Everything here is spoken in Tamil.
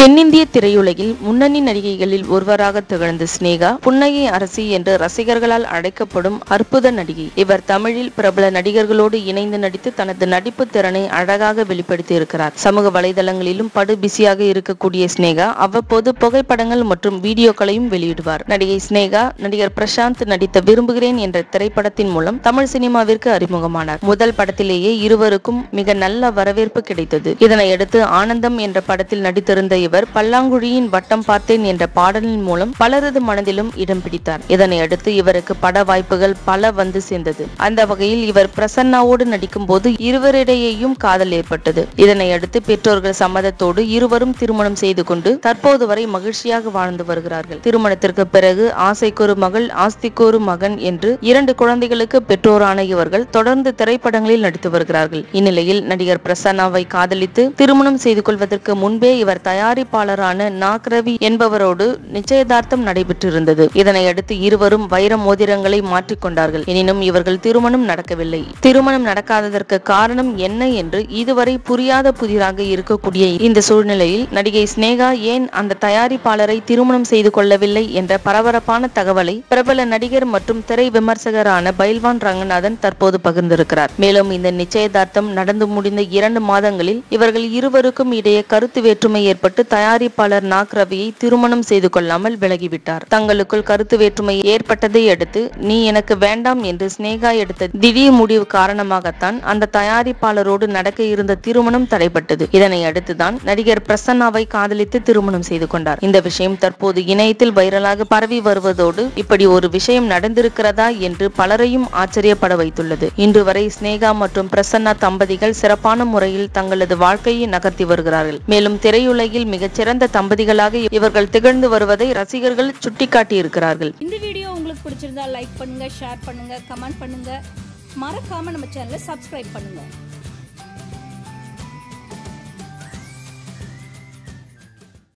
தென்னிந்திய திரையுலகில் முன்னணி நடிகைகளில் ஒருவராக திகழ்ந்த சினேகா புன்னகை அரசி என்று ரசிகர்களால் அழைக்கப்படும் அற்புத நடிகை இவர் தமிழில் பிரபல நடிகர்களோடு இணைந்து நடித்து தனது நடிப்பு திறனை அழகாக வெளிப்படுத்தி இருக்கிறார் சமூக வலைதளங்களிலும் படு பிஸியாக இருக்கக்கூடிய சினேகா அவ்வப்போது புகைப்படங்கள் மற்றும் வீடியோக்களையும் வெளியிடுவார் நடிகை சினேகா நடிகர் பிரசாந்த் நடித்த விரும்புகிறேன் என்ற திரைப்படத்தின் மூலம் தமிழ் சினிமாவிற்கு அறிமுகமானார் முதல் படத்திலேயே இருவருக்கும் மிக நல்ல வரவேற்பு கிடைத்தது இதனையடுத்து ஆனந்தம் என்ற படத்தில் நடித்திருந்த இவர் பல்லாங்குழியின் வட்டம் பார்த்தேன் என்ற பாடலின் மூலம் பலரது மனதிலும் இடம் பிடித்தார் இதனை அடுத்து இவருக்கு பட வாய்ப்புகள் பல வந்து சேர்ந்தது அந்த வகையில் இவர் பிரசன்னாவோடு நடிக்கும் போது இருவரிடையேயும் காதல் ஏற்பட்டது இதனை அடுத்து பெற்றோர்கள் சம்மதத்தோடு இருவரும் திருமணம் செய்து கொண்டு தற்போது வரை மகிழ்ச்சியாக வாழ்ந்து வருகிறார்கள் திருமணத்திற்கு பிறகு ஆசைக்கொரு மகள் ஆஸ்திக்கொரு மகன் என்று இரண்டு குழந்தைகளுக்கு பெற்றோரான இவர்கள் தொடர்ந்து திரைப்படங்களில் நடித்து வருகிறார்கள் இந்நிலையில் நடிகர் பிரசன்னாவை காதலித்து திருமணம் செய்து கொள்வதற்கு முன்பே இவர் தயாரிப்பாளரான நாக் ரவி என்பவரோடு நிச்சயதார்த்தம் நடைபெற்றிருந்தது இதனை அடுத்து இருவரும் வைர மோதிரங்களை மாற்றிக்கொண்டார்கள் எனினும் இவர்கள் திருமணம் நடக்கவில்லை திருமணம் நடக்காததற்கு காரணம் என்ன என்று இதுவரை புரியாத புதிராக இருக்கக்கூடிய இந்த சூழ்நிலையில் நடிகை சினேகா ஏன் அந்த தயாரிப்பாளரை திருமணம் செய்து கொள்ளவில்லை என்ற பரபரப்பான தகவலை பிரபல நடிகர் மற்றும் திரை விமர்சகரான பைல்வான் ரங்கநாதன் தற்போது பகிர்ந்திருக்கிறார் மேலும் இந்த நிச்சயதார்த்தம் நடந்து முடிந்த இரண்டு மாதங்களில் இவர்கள் இருவருக்கும் இடையே கருத்து வேற்றுமை ஏற்பட்டு தயாரிப்பாளர் நாக் ரவியை திருமணம் செய்து கொள்ளாமல் விலகிவிட்டார் தங்களுக்குள் கருத்து வேற்றுமை ஏற்பட்டதை அடுத்து நீ எனக்கு வேண்டாம் என்று சினேகா எடுத்த திடீர் முடிவு காரணமாகத்தான் அந்த தயாரிப்பாளரோடு நடக்க இருந்த திருமணம் தடைப்பட்டது இதனை அடுத்துதான் நடிகர் பிரசன்னாவை காதலித்து திருமணம் செய்து கொண்டார் இந்த விஷயம் தற்போது இணையத்தில் வைரலாக பரவி வருவதோடு இப்படி ஒரு விஷயம் நடந்திருக்கிறதா என்று பலரையும் ஆச்சரியப்பட வைத்துள்ளது இன்று வரை சினேகா மற்றும் பிரசன்னா தம்பதிகள் சிறப்பான முறையில் தங்களது வாழ்க்கையை நகர்த்தி வருகிறார்கள் மேலும் திரையுலகில் மிகச்சிறந்த தம்பதிகளாக இவர்கள் திகழ்ந்து வருவதை ரசிகர்கள் சுட்டிக்காட்டியிருக்கிறார்கள் இந்த வீடியோ உங்களுக்கு பிடிச்சிருந்தா லைக் பண்ணுங்க ஷேர் பண்ணுங்க கமெண்ட் பண்ணுங்க மறக்காம நம்ம சேனலை சப்ஸ்கிரைப் பண்ணுங்க